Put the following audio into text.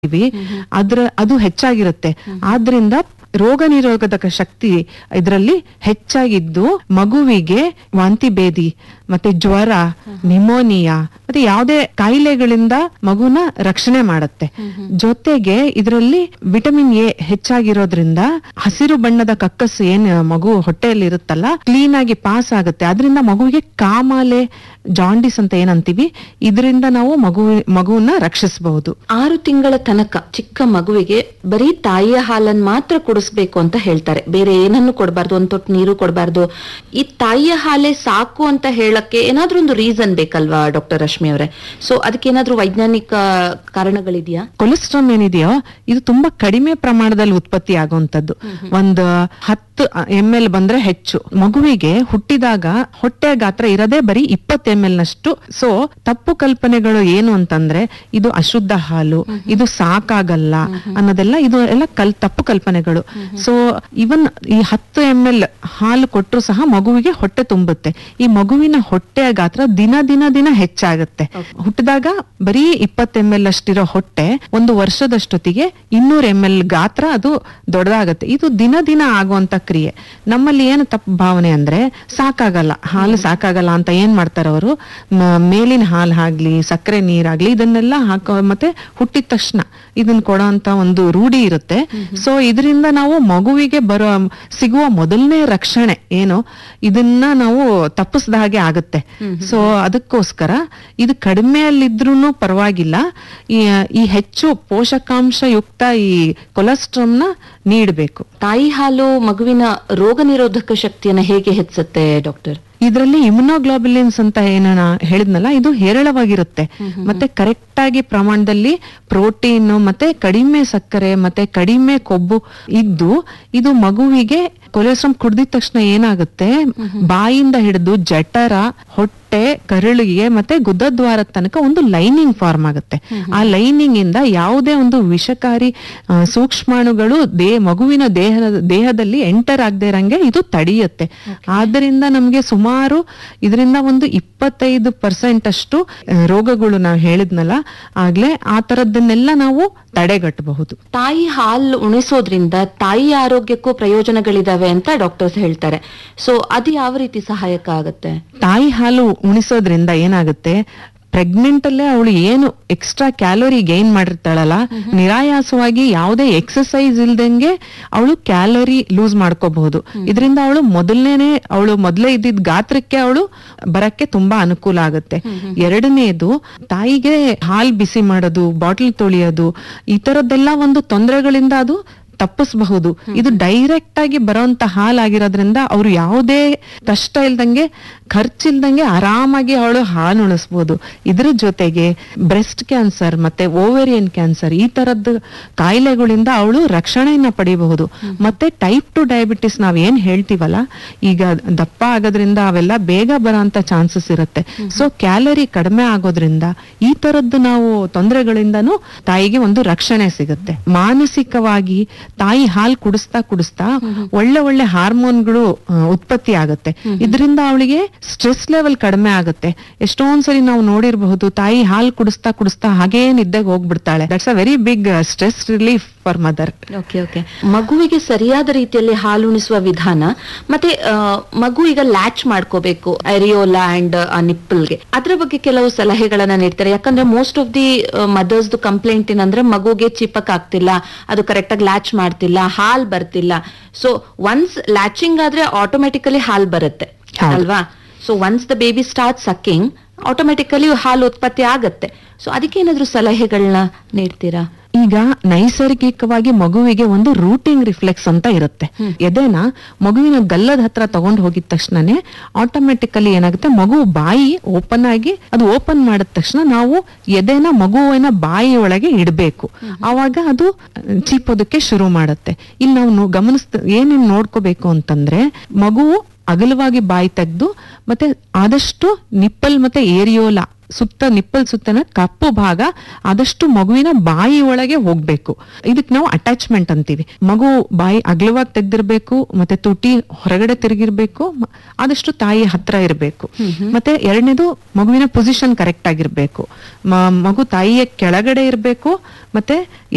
EV ಅದ್ರ ಅದು ಹೆಚ್ಚಾಗಿರುತ್ತೆ ಆದ್ರಿಂದ ರೋಗ ನಿರೋಧಕ ಶಕ್ತಿ ಇದರಲ್ಲಿ ಹೆಚ್ಚಾಗಿದ್ದು ಮಗುವಿಗೆ ವಾಂತಿ ಭೇದಿ ಮತ್ತೆ ಜ್ವರ ನಿಮೋನಿಯಾ ಮತ್ತೆ ಯಾವುದೇ ಕಾಯಿಲೆಗಳಿಂದ ಮಗುನ ರಕ್ಷಣೆ ಮಾಡುತ್ತೆ ಜೊತೆಗೆ ಇದರಲ್ಲಿ ವಿಟಮಿನ್ ಎ ಹೆಚ್ಚಾಗಿರೋದ್ರಿಂದ ಹಸಿರು ಬಣ್ಣದ ಕಕ್ಕಸ್ಸು ಏನ್ ಮಗು ಹೊಟ್ಟೆಯಲ್ಲಿ ಇರುತ್ತಲ್ಲ ಕ್ಲೀನ್ ಆಗಿ ಪಾಸ್ ಆಗುತ್ತೆ ಅದರಿಂದ ಮಗುವಿಗೆ ಕಾಮಾಲೆ ಜಾಂಡಿಸ್ ಅಂತ ಏನಂತೀವಿ ಇದರಿಂದ ನಾವು ಮಗು ಮಗುವನ್ನ ರಕ್ಷಿಸಬಹುದು ಆರು ತಿಂಗಳ ತನಕ ಚಿಕ್ಕ ಮಗುವಿಗೆ ಬರೀ ತಾಯಿಯ ಹಾಲನ್ನು ಮಾತ್ರ ಕುಡಿಸ್ಬೇಕು ಅಂತ ಹೇಳ್ತಾರೆ ಬೇರೆ ಏನನ್ನು ಕೊಡಬಾರ್ದು ಒಂದ್ ತೊಟ್ಟು ನೀರು ಕೊಡಬಾರ್ದು ಈ ತಾಯಿಯ ಹಾಲೇ ಸಾಕು ಅಂತ ಹೇಳಕ್ಕೆ ಏನಾದ್ರೂ ಒಂದು ರೀಸನ್ ಬೇಕಲ್ವಾ ಡಾಕ್ಟರ್ ರಶ್ಮಿ ಅವರೇ ಸೊ ಅದಕ್ಕೆ ಏನಾದ್ರೂ ವೈಜ್ಞಾನಿಕ ಕಾರಣಗಳಿದೆಯಾ ಕೊಲೆಸ್ಟ್ರಾಲ್ ಏನಿದೆಯೋ ಇದು ತುಂಬಾ ಕಡಿಮೆ ಪ್ರಮಾಣದಲ್ಲಿ ಉತ್ಪತ್ತಿ ಆಗುವಂತದ್ದು ಒಂದು ಹತ್ತು ಎಂ ಎಲ್ ಬಂದ್ರೆ ಹೆಚ್ಚು ಮಗುವಿಗೆ ಹುಟ್ಟಿದಾಗ ಹೊಟ್ಟೆ ಗಾತ್ರ ಇರದೇ ಬರೀ ಇಪ್ಪತ್ತು ಎಂ ಎಲ್ ನಷ್ಟು ಸೊ ತಪ್ಪು ಕಲ್ಪನೆಗಳು ಏನು ಅಂತಂದ್ರೆ ಇದು ಅಶುದ್ಧ ಹಾಲು ಇದು ಸಾಕಾಗಲ್ಲ ಅನ್ನೋದೆಲ್ಲ ಇದು ಎಲ್ಲ ಕಲ್ ತಪ್ಪು ಕಲ್ಪನೆಗಳು ಸೊ ಇವನ್ ಈ ಹತ್ತು ಎಂ ಎಲ್ ಹಾಲು ಕೊಟ್ಟರು ಸಹ ಮಗುವಿಗೆ ಹೊಟ್ಟೆ ತುಂಬುತ್ತೆ ಈ ಮಗುವಿನ ಹೊಟ್ಟೆಯ ಗಾತ್ರ ದಿನ ದಿನ ದಿನ ಹೆಚ್ಚಾಗುತ್ತೆ ಹುಟ್ಟಿದಾಗ ಬರೀ ಇಪ್ಪತ್ತು ಎಂ ಎಲ್ ಅಷ್ಟಿರೋ ಹೊಟ್ಟೆ ಒಂದು ವರ್ಷದಷ್ಟೊತ್ತಿಗೆ ಇನ್ನೂರು ಎಂ ಎಲ್ ಗಾತ್ರ ಅದು ದೊಡ್ಡದಾಗತ್ತೆ ಇದು ದಿನ ದಿನ ಆಗುವಂತ ಕ್ರಿಯೆ ನಮ್ಮಲ್ಲಿ ಏನು ತಪ್ಪು ಭಾವನೆ ಅಂದ್ರೆ ಸಾಕಾಗಲ್ಲ ಹಾಲು ಸಾಕಾಗಲ್ಲ ಅಂತ ಏನ್ ಮಾಡ್ತಾರೆ ಅವರು ಮೇಲಿನ ಹಾಲು ಆಗ್ಲಿ ಸಕ್ಕರೆ ನೀರಾಗ್ಲಿ ಇದನ್ನೆಲ್ಲ ಹಾಕೋ ಮತ್ತೆ ಹುಟ್ಟಿದ ತಕ್ಷಣ ಇದನ್ನ ಕೊಡೋಂತ ಒಂದು ರೂಢಿ ಇರುತ್ತೆ ಸೊ ಇದರಿಂದ ನಾವು ಮಗುವಿಗೆ ಬರೋ ಸಿಗುವ ಮೊದಲನೇ ರಕ್ಷಣೆ ಏನು ಇದನ್ನ ನಾವು ತಪ್ಪಿಸ್ದ ಹಾಗೆ ಆಗುತ್ತೆ ಸೊ ಅದಕ್ಕೋಸ್ಕರ ಇದು ಕಡಿಮೆಯಲ್ಲಿದ್ರೂ ಪರವಾಗಿಲ್ಲ ಈ ಈ ಹೆಚ್ಚು ಪೋಷಕಾಂಶಯುಕ್ತ ಈ ಕೊಲೆಸ್ಟ್ರಾಮ್ನ ನೀಡಬೇಕು ತಾಯಿ ಹಾಲು ಮಗುವಿನ ರೋಗ ನಿರೋಧಕ ಶಕ್ತಿಯನ್ನ ಹೇಗೆ ಹೆಚ್ಚುತ್ತೆ ಡಾಕ್ಟರ್ ಇದರಲ್ಲಿ ಇಮ್ಯುನೋಗ್ಲೋಬುಲಿನ್ಸ್ ಅಂತ ಏನು ನಾ ಹೇಳಿದ್ನಲ್ಲ ಇದು ಹೇರಳವಾಗಿರುತ್ತೆ ಮತ್ತೆ ಕರೆಕ್ಟ್ ಆಗಿ ಪ್ರಮಾಣದಲ್ಲಿ ಪ್ರೋಟೀನ್ ಮತ್ತೆ ಕಡಿಮೆ ಸಕ್ಕರೆ ಮತ್ತೆ ಕಡಿಮೆ ಕೊಬ್ಬು ಇದ್ದು ಇದು ಮಗುವಿಗೆ ಕೊಲೆಸ್ಟ್ರಾಮ್ ಕುಡ್ದಿದ ತಕ್ಷಣ ಏನಾಗುತ್ತೆ ಬಾಯಿಂದ ಹಿಡಿದು ಜಠರ ಹೊಟ್ಟೆ ಕರಳಿಗೆ ಮತ್ತೆ ಗುದದ್ವಾರದ ತನಕ ಒಂದು ಲೈನಿಂಗ್ ಫಾರ್ಮ್ ಆಗುತ್ತೆ ಆ ಲೈನಿಂಗ್ ಇಂದ ಯಾವುದೇ ಒಂದು ವಿಷಕಾರಿ ಆ, ಸೂಕ್ಷ್ಮಾಣುಗಳು ದೇ ಮಗುವಿನ ದೇಹದ ದೇಹದಲ್ಲಿ ಎಂಟರ್ ಆಗದೆ ಇರಂಗೆ ಇದು ತಡೆಯುತ್ತೆ ಆದ್ದರಿಂದ ನಮ್ಗೆ ಸುಮಾರು ಇದರಿಂದ ಒಂದು ಇಪ್ಪತ್ತೈದು ಪರ್ಸೆಂಟ್ ಅಷ್ಟು ಆ, ರೋಗಗಳು ನಾವು ಹೇಳಿದ್ನಲ್ಲ ಆಗ್ಲೇ ಆ ತರದ್ದನ್ನೆಲ್ಲ ನಾವು ತಡೆಗಟ್ಟಬಹುದು ತಾಯಿ ಹಾಲು ಉಣಿಸೋದ್ರಿಂದ ತಾಯಿ ಆರೋಗ್ಯಕ್ಕೂ ಪ್ರಯೋಜನಗಳಿದಾವೆ ಅಂತ ಡಾಕ್ಟರ್ಸ್ ಹೇಳ್ತಾರೆ ಸೊ ಅದು ಯಾವ ರೀತಿ ಸಹಾಯಕ ಆಗುತ್ತೆ ತಾಯಿ ಹಾಲು ಉಣಿಸೋದ್ರಿಂದ ಏನಾಗುತ್ತೆ ಪ್ರೆಗ್ನೆಂಟ್ ಅಲ್ಲೇ ಅವಳು ಏನು ಎಕ್ಸ್ಟ್ರಾ ಕ್ಯಾಲೋರಿ ಗೈನ್ ಮಾಡಿರ್ತಾಳಲ್ಲ ನಿರಾಯಾಸವಾಗಿ ಯಾವುದೇ ಎಕ್ಸಸೈಸ್ ಇಲ್ದಂಗೆ ಅವಳು ಕ್ಯಾಲೋರಿ ಲೂಸ್ ಮಾಡ್ಕೋಬಹುದು ಇದರಿಂದ ಅವಳು ಮೊದಲನೇನೆ ಅವಳು ಮೊದಲೇ ಇದ್ದಿದ್ ಗಾತ್ರಕ್ಕೆ ಅವಳು ಬರಕ್ಕೆ ತುಂಬಾ ಅನುಕೂಲ ಆಗುತ್ತೆ ಎರಡನೇದು ತಾಯಿಗೆ ಹಾಲ್ ಬಿಸಿ ಮಾಡೋದು ಬಾಟಲ್ ತೊಳೆಯೋದು ಈ ತರದ್ದೆಲ್ಲ ಒಂದು ತೊಂದರೆಗಳಿಂದ ಅದು ತಪ್ಪಿಸಬಹುದು ಇದು ಡೈರೆಕ್ಟ್ ಆಗಿ ಬರೋಂತ ಹಾಲಾಗಿರೋದ್ರಿಂದ ಅವ್ರು ಯಾವುದೇ ಕಷ್ಟ ಇಲ್ದಂಗೆ ಖರ್ಚಿಲ್ದಂಗೆ ಆರಾಮಾಗಿ ಅವಳು ಹಾಲು ಉಣಿಸ್ಬೋದು ಇದ್ರ ಜೊತೆಗೆ ಬ್ರೆಸ್ಟ್ ಕ್ಯಾನ್ಸರ್ ಮತ್ತೆ ಓವೇರಿಯನ್ ಕ್ಯಾನ್ಸರ್ ಈ ತರದ್ದು ಕಾಯಿಲೆಗಳಿಂದ ಅವಳು ರಕ್ಷಣೆಯನ್ನ ಪಡಿಬಹುದು ಮತ್ತೆ ಟೈಪ್ ಟು ಡಯಾಬಿಟಿಸ್ ನಾವ್ ಏನ್ ಹೇಳ್ತೀವಲ್ಲ ಈಗ ದಪ್ಪ ಆಗೋದ್ರಿಂದ ಅವೆಲ್ಲ ಬೇಗ ಬರೋಂತ ಚಾನ್ಸಸ್ ಇರುತ್ತೆ ಸೊ ಕ್ಯಾಲರಿ ಕಡಿಮೆ ಆಗೋದ್ರಿಂದ ಈ ತರದ್ದು ನಾವು ತೊಂದರೆಗಳಿಂದನೂ ತಾಯಿಗೆ ಒಂದು ರಕ್ಷಣೆ ಸಿಗುತ್ತೆ ಮಾನಸಿಕವಾಗಿ ತಾಯಿ ಹಾಲು ಕುಡಿಸ್ತಾ ಕುಡಿಸ್ತಾ ಒಳ್ಳೆ ಒಳ್ಳೆ ಹಾರ್ಮೋನ್ಗಳು ಆ, ಉತ್ಪತ್ತಿ ಆಗುತ್ತೆ ಇದರಿಂದ ಅವಳಿಗೆ ಸ್ಟ್ರೆಸ್ ಲೆವೆಲ್ ಕಡಿಮೆ ಆಗುತ್ತೆ ಎಷ್ಟೊಂದ್ಸರಿ ನಾವು ನೋಡಿರಬಹುದು ತಾಯಿ ಹಾಲು ಕುಡಿಸ್ತಾ ಕುಡಿಸ್ತಾ ಹಾಗೇ ನಿದ್ದೆಗೆ ಹೋಗ್ಬಿಡ್ತಾಳೆ that's a very big stress relief for mother okay okay ಮಗುವಿಗೆ ಸರಿಯಾದ ರೀತಿಯಲ್ಲಿ ಹಾಲು ಉಣಿಸುವ ವಿಧಾನ ಮತ್ತೆ ಆ, ಮಗು ಈಗ ಲ್ಯಾಚ್ ಮಾಡ್ಕೋಬೇಕು ಎರಿಯೋಲಾ ಅಂಡ್ ನಿಪ್ಪಲ್ಗೆ ಅದ್ರ ಬಗ್ಗೆ ಕೆಲವು ಸಲಹೆಗಳನ್ನ ನೀಡ್ತಾರೆ ಯಾಕಂದ್ರೆ most of the mothers complaint ಏನಂದ್ರೆ ಮಗುಗೆ ಚಿಪಕ್ ಆಗ್ತಿಲ್ಲ ಅದು ಕರೆಕ್ಟ್ ಆಗಿ ಲ್ಯಾಚ್ ಮಾಡ್ತಿಲ್ಲ ಹಾಲ್ ಬರ್ತಿಲ್ಲ ಸೊ ಒನ್ಸ್ ಲ್ಯಾಚಿಂಗ್ ಆದ್ರೆ ಆಟೋಮೆಟಿಕಲಿ ಹಾಲ್ ಬರುತ್ತೆ ಹೌದು. ಅಲ್ವಾ so once the baby start sucking automatically ಹಾಲು ಉತ್ಪತ್ತಿ ಆಗತ್ತೆ ಸೊ ಅದಕ್ಕೆ ಏನಾದ್ರು ಸಲಹೆಗಳನ್ನ ನೀಡ್ತೀರಾ ಈಗ ನೈಸರ್ಗಿಕವಾಗಿ ಮಗುವಿಗೆ ಒಂದು ರೂಟಿಂಗ್ ರಿಫ್ಲೆಕ್ಸ್ ಅಂತ ಇರುತ್ತೆ ಎದೆನ ಮಗುವಿನ ಗಲ್ಲದ ಹತ್ರ ತಗೊಂಡು ಹೋಗಿದ ತಕ್ಷಣನೇ ಆಟೋಮೆಟಿಕಲಿ ಏನಾಗುತ್ತೆ ಮಗು ಬಾಯಿ ಓಪನ್ ಆಗಿ ಅದು ಓಪನ್ ಮಾಡಿದ ತಕ್ಷಣ ನಾವು ಎದೆನ ಮಗುವಿನ ಬಾಯಿ ಒಳಗೆ ಇಡಬೇಕು ಆವಾಗ ಅದು ಚೀಪೋದಕ್ಕೆ ಶುರು ಮಾಡುತ್ತೆ ಇಲ್ಲಿ ನಾವು ನೋ- ಗಮನಿಸ್ತ ಏನೇನ್ ನೋಡ್ಕೋಬೇಕು ಅಂತಂದ್ರೆ ಮಗುವು ಅಗಲವಾಗಿ ಬಾಯಿ ತೆಗೆದು ಮತ್ತೆ ಆದಷ್ಟು ನಿಪ್ಪಲ್ ಮತ್ತೆ ಏರಿಯೋಲಾ ಸುತ್ತ ನಿಪ್ಪಲ್ ಸುತ್ತನ ಕಪ್ಪು ಭಾಗ ಆದಷ್ಟು ಮಗುವಿನ ಬಾಯಿ ಒಳಗೆ ಹೋಗ್ಬೇಕು ಇದಕ್ ನಾವು ಅಟ್ಯಾಚ್ಮೆಂಟ್ ಅಂತೀವಿ ಮಗು ಬಾಯಿ ಅಗಲವಾಗಿ ತೆಗ್ದಿರ್ಬೇಕು ಮತ್ತೆ ತುಟಿ ಹೊರಗಡೆ ತಿರುಗಿರ್ಬೇಕು ಮ- ಆದಷ್ಟು ತಾಯಿ ಹತ್ರ ಇರಬೇಕು ಮತ್ತೆ ಎರಡನೇದು ಮಗುವಿನ ಪೊಸಿಷನ್ ಕರೆಕ್ಟ್ ಆಗಿರ್ಬೇಕು ಮ- ಮಗು ತಾಯಿಯ ಕೆಳಗಡೆ ಇರಬೇಕು ಮತ್ತೆ